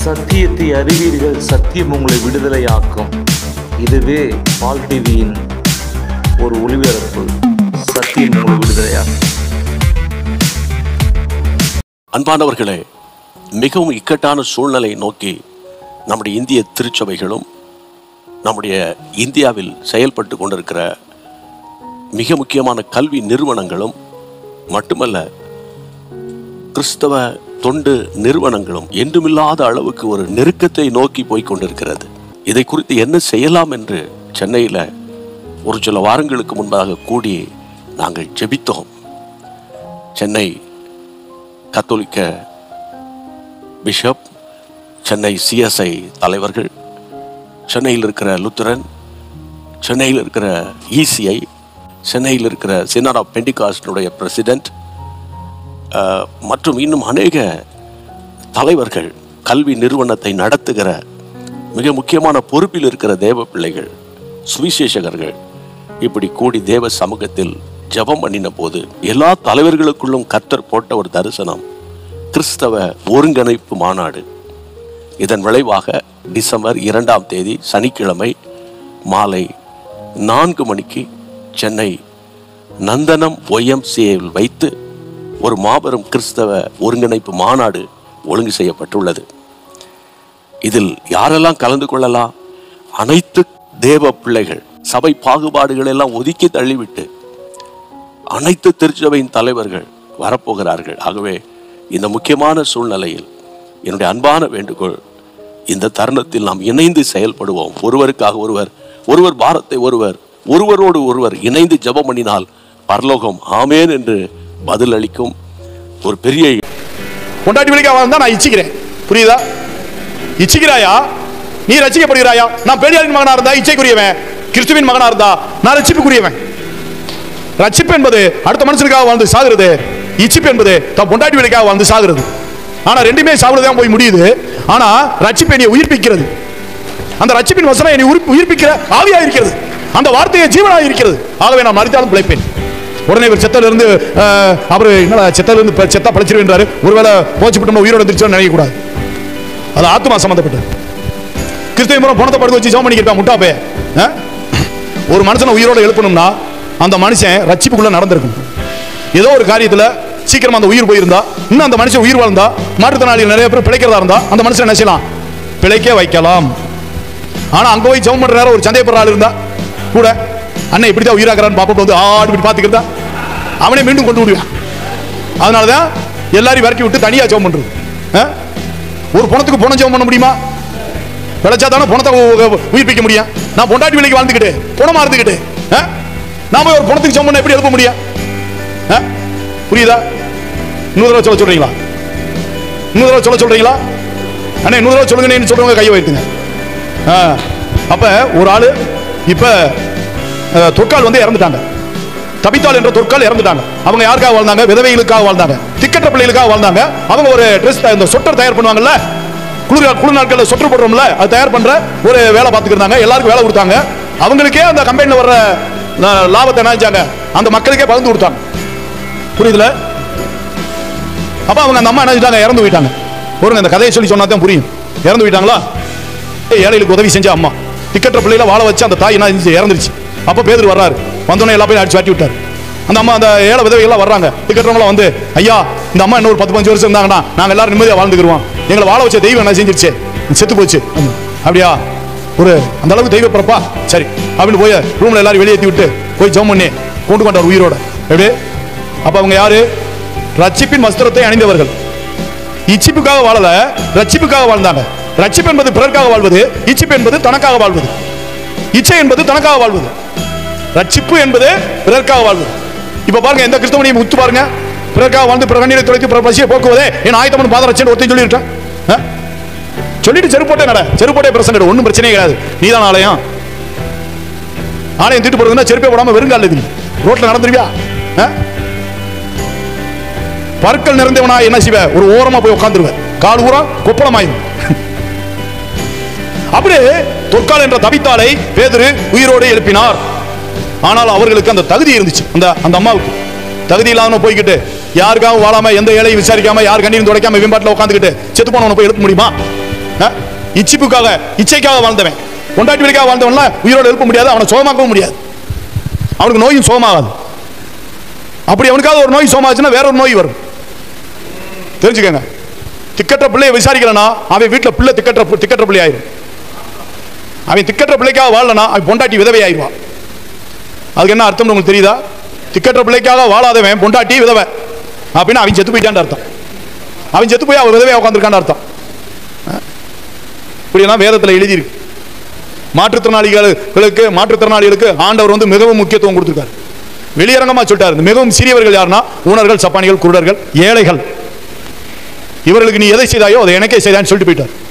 சத்தியத்தை அறிவீர்கள் சத்தியம் உங்களை விடுதலையாக்கும் இதுவே பால் டிவியின் ஒரு ஒளிபரப்பு சத்தியம் உங்களை விடுதலையாக்கும் அன்பானவர்களே மிகவும் இக்கட்டான சூழ்நிலை நோக்கி நம்முடைய இந்திய திருச்சபைகளும் நம்முடைய இந்தியாவில் செயல்பட்டு கொண்டிருக்கிற மிக முக்கியமான கல்வி நிறுவனங்களும் மட்டுமல்ல கிறிஸ்தவ தொண்டு நிறுவனங்களும் என்றுமில்லாத அளவுக்கு ஒரு நெருக்கத்தை நோக்கி போய் கொண்டிருக்கிறது இதை குறித்து என்ன செய்யலாம் என்று சென்னையில் ஒரு சில வாரங்களுக்கு முன்பாக கூடி நாங்கள் ஜெபித்தோம் சென்னை கத்தோலிக்க பிஷப் சென்னை சிஎஸ்ஐ தலைவர்கள் சென்னையில் இருக்கிற லுத்தரன் சென்னையில் இருக்கிற இசிஐ சென்னையில் இருக்கிற சினார் ஆஃப் பெண்டிகாஸ்டினுடைய பிரசிடென்ட் மற்றும் இன்னும் அநேக தலைவர்கள் கல்வி நிறுவனத்தை நடத்துகிற மிக முக்கியமான பொறுப்பில் இருக்கிற தேவ பிள்ளைகள் சுவிசேஷகர்கள் இப்படி கூடி தேவ சமூகத்தில் ஜெபம் பண்ணின போது எல்லா தலைவர்களுக்குள்ளும் கர்த்தர் போட்ட ஒரு தரிசனம் கிறிஸ்தவ ஒருங்கிணைப்பு மாநாடு இதன் விளைவாக டிசம்பர் இரண்டாம் தேதி சனிக்கிழமை மாலை நான்கு மணிக்கு சென்னை நந்தனம் ஒய்எம்சிஏவில் வைத்து ஒரு மாபெரும் கிறிஸ்தவ ஒருங்கிணைப்பு மாநாடு ஒழுங்கு செய்யப்பட்டுள்ளது இதில் யாரெல்லாம் கலந்து கொள்ளலாம் அனைத்து தேவ பிள்ளைகள் சபை பாகுபாடுகள் எல்லாம் ஒதுக்கி தள்ளிவிட்டு அனைத்து திருச்சபையின் தலைவர்கள் வரப்போகிறார்கள் ஆகவே இந்த முக்கியமான சூழ்நிலையில் என்னுடைய அன்பான வேண்டுகோள் இந்த தருணத்தில் நாம் இணைந்து செயல்படுவோம் ஒருவருக்காக ஒருவர் ஒருவர் பாரத்தை ஒருவர் ஒருவரோடு ஒருவர் இணைந்து ஜெபம் பண்ணினால் பரலோகம் ஆமேன் என்று பதில் அளிக்கும் ஒரு பெரிய பொண்டாட்டி வழிக்காக வாழ்ந்தா நான் இச்சிக்கிறேன் புரியுதா இச்சிக்கிறாயா நீ ரசிக்கப்படுகிறாயா நான் பெரியாரின் மகனா இருந்தா இச்சைக்குரியவன் கிறிஸ்துவின் மகனா இருந்தா நான் ரட்சிப்புக்குரியவன் ரட்சிப்பு என்பது அடுத்த மனுஷனுக்காக வாழ்ந்து சாகுறது இச்சிப்பு என்பது தன் பொண்டாட்டி வழிக்காக வாழ்ந்து சாகுறது ஆனா ரெண்டுமே சாவுறதான் போய் முடியுது ஆனா ரட்சிப்பு என்னை உயிர்ப்பிக்கிறது அந்த ரட்சிப்பின் வசனம் என்னை உயிர்ப்பி- உயிர்ப்பிக்கிற ஆவியா இருக்கிறது அந்த வார்த்தையை ஜீவனாக இருக்கிறது ஆகவே நான் மறித்தாலும் பிழைப்பேன் உடனே இவர் செத்தல இருந்து அஹ், அவர் என்னடா செத்தல இருந்து ப- செத்தா பழிச்சிருவேன்றாரு ஒருவேளை போச்சு விட்டோம்னா உயிரோட வந்துருச்சோன்னு நினைக்க கூடாது அது ஆத்மா சம்பந்தப்பட்டது கிறிஸ்தவ மூலம் பணத்தை படுக்க வச்சு ஜோம் பண்ணிக்கிட்டா முட்டாப்பே அஹ்? ஒரு மனுஷனை உயிரோட எழுப்பணும்னா அந்த மனுஷன் ரட்சிப்புக்குள்ள நடந்திருக்கும் ஏதோ ஒரு காரியத்துல சீக்கிரமா அந்த உயிர் போயிருந்தா இன்னும் அந்த மனுஷன் உயிர் வாழ்ந்தா மாற்றுத்திறனாளிகள் நிறைய பேர் பிழைக்கிறதா இருந்தா அந்த மனுஷன் என்ன செய்யலாம் பிழைக்க வைக்கலாம் ஆனா அங்க போய் ஜெபம் பண்ற நேரம் ஒரு சந்தேகப்படுற ஆள் இருந்தா கூட அண்ணன் இப்படிதான் உயிராக்குறான்னு பாப்பா வந்து ஆடு இப்படி பாத்துக்கிறதா அவனே மீண்டும் கொண்டு விடுவான் அதனாலதான் எல்லாரையும் விரட்டி விட்டு தனியா ஜெபம் பண்றது ஆ? ஒரு பணத்துக்கு பணம் ஜெபம் பண்ண முடியுமா விளைச்சா தானே பணத்தை உ- உ- உயிர்ப்பிக்க முடியும் நான் பொண்டாட்டி விலைக்கு வாழ்ந்துக்கிட்டு பணமா இருந்துக்கிட்டு ஆ? நாம ஒரு பணத்துக்கு ஜெபம் பண்ண எப்படி எழுப்ப முடியும் ஆ? புரியுதா இன்னொரு தடவை சொல்ல சொல்றீங்களா இன்னொரு தடவை சொல்ல சொல்றீங்களா அண்ணே இன்னொரு தடவை சொல்லுங்கன்னு சொல்றவங்க கையை வைத்துங்க ஆ, அப்ப ஒரு ஆளு இப்ப அஹ், தொற்கால் வந்து இறந்துட்டாங்க தபித்தாள் என்ற தொற்கால் இறந்துட்டாங்க அவங்க யாருக்காக வாழ்ந்தாங்க விதவைகளுக்காக வாழ்ந்தாங்க திக்கற்ற பிள்ளைகளுக்காக வாழ்ந்தாங்க அவங்க ஒரு ட்ரெஸ் இந்த சொட்டர் தயார் பண்ணுவாங்கல்ல குளிர் குளிர் நாட்கள்ல சொட்டர் போடுறோம்ல அது தயார் பண்ற ஒரு வேலை பார்த்துக்கிட்டு இருந்தாங்க எல்லாருக்கும் வேலை கொடுத்தாங்க அவங்களுக்கே அந்த கம்பெனில வர்ற அஹ், லாபத்தை என்ன செஞ்சாங்க அந்த மக்களுக்கே பகிர்ந்து கொடுத்தாங்க புரியுதுல அப்ப அவங்க அந்த அம்மா என்ன செஞ்சாங்க இறந்து போயிட்டாங்க ஒருங்க இந்த கதையை சொல்லி சொன்னா தான் புரியும் இறந்து போயிட்டாங்களா ஏழைகளுக்கு உதவி செஞ்ச அம்மா திக்கற்ற பிள்ளைகளை வாழ வச்சு அந்த தாய் என்ன செஞ்சு இறந்துருச்சு அப்ப பேதர் வர்றாரு வந்தோடனே எல்லா பேரும் அடிச்சு வாட்டி விட்டாரு அந்த அம்மா அந்த ஏழை விதவை எல்லாம் வர்றாங்க திக்கற்றவங்களாம் வந்து ஐயா இந்த அம்மா இன்னும் ஒரு பத்து பஞ்சு வருஷம் இருந்தாங்கன்னா நாங்க எல்லாரும் நிம்மதியா வாழ்ந்துக்கிருவோம் எங்களை வாழ வச்ச தெய்வம் என்ன செஞ்சிருச்சு செத்து போச்சு அப்படியா ஒரு அந்த அளவுக்கு தெய்வ பிறப்பா சரி அப்படின்னு போய் ரூம்ல எல்லாரும் வெளியேற்றி விட்டு போய் ஜெபம் பண்ணி கொண்டு கொண்டார் உயிரோட எப்படி அப்ப அவங்க யாரு ரட்சிப்பின் வஸ்திரத்தை அணிந்தவர்கள் இச்சிப்புக்காக வாழல ரட்சிப்புக்காக வாழ்ந்தாங்க ரட்சிப்பு என்பது பிறர்க்காக வாழ்வது இச்சிப்பு என்பது தனக்காக வாழ்வது இச்சை என்பது தனக்காக வாழ்வது ரட்சிப்பு என்பது பிறர்க்காக வாழ்வது இப்ப பாருங்க எந்த கிறிஸ்தவனையும் உத்து பாருங்க பிறர்க்காக வாழ்ந்து பிற கண்ணீரை துளைத்து பிற பசியை போக்குவதே என் ஆயத்தமன் பாதம் ரச்சனை ஒருத்தையும் சொல்லியிருக்கேன் ஆ? சொல்லிட்டு செருப்போட்டே நட செருப்போட்டே பிரசங்க ஒன்றும் பிரச்சனையே கிடையாது நீதான் ஆலயம் ஆலயம் திட்டு போறதுன்னா செருப்பே போடாம வெறுங்கால இது ரோட்ல நடந்துருவியா ஆ? பற்கள் நிறைந்தவனா என்ன செய்வ ஒரு ஓரமா போய் உட்காந்துருவ கால் ஊரா கொப்பளமாயிரும் அப்படியே தொற்கால் என்ற தவித்தாளை பேதுரு உயிரோடு எழுப்பினார் ஆனால் அவர்களுக்கு அந்த தகுதி இருந்துச்சு அந்த அந்த அம்மாவுக்கு தகுதி இல்லாம போய்கிட்டு யாருக்காகவும் வாழாம எந்த ஏழையும் விசாரிக்காம யார் கண்ணீரும் துடைக்காம விம்பாட்டில் உட்காந்துக்கிட்டு செத்து போனவனை போய் எழுப்ப முடியுமா ஆ? இச்சிப்புக்காக இச்சைக்காக வாழ்ந்தவன் பொண்டாட்டி வழிக்காக வாழ்ந்தவன்லாம் உயிரோடு எழுப்ப முடியாது அவனை சோமாக்கவும் முடியாது அவனுக்கு நோயும் சோமாகாது அப்படி அவனுக்காவது ஒரு நோய் சோமாச்சுன்னா வேற ஒரு நோய் வரும் தெரிஞ்சுக்கங்க திக்கற்ற பிள்ளையை விசாரிக்கலனா அவன் வீட்டில் பிள்ளை திக்கற்ற திக்கற்ற பிள்ளை ஆயிரும் அவன் திக்கற்ற பிள்ளைக்காக வாழலனா அவன் பொண்டாட்டி விதவை ஆயிடுவான் அதுக்கு என்ன அர்த்தம்னு உங்களுக்கு தெரியுதா திக்கற்ற பிள்ளைக்காக வாழாதவன் பொண்டாட்டி விதவை அப்படின்னா அவன் செத்து போயிட்டான்னு அர்த்தம் அவன் செத்து போய் அவன் விதவையா உட்காந்துருக்கான்னு அர்த்தம் இப்படியெல்லாம் வேதத்தில் எழுதியிருக்கு மாற்றுத்திறனாளிகளுக்கு மாற்றுத்திறனாளிகளுக்கு ஆண்டவர் வந்து மிகவும் முக்கியத்துவம் கொடுத்துருக்காரு வெளியரங்கமா சொல்லிட்டாரு இந்த மிகவும் சிறியவர்கள் யாருன்னா ஊனர்கள் சப்பானிகள் குருடர்கள் ஏழைகள் இவர்களுக்கு நீ எதை செய்தாயோ அதை எனக்கே செய்தான்னு சொல்லிட்டு போயிட்டார்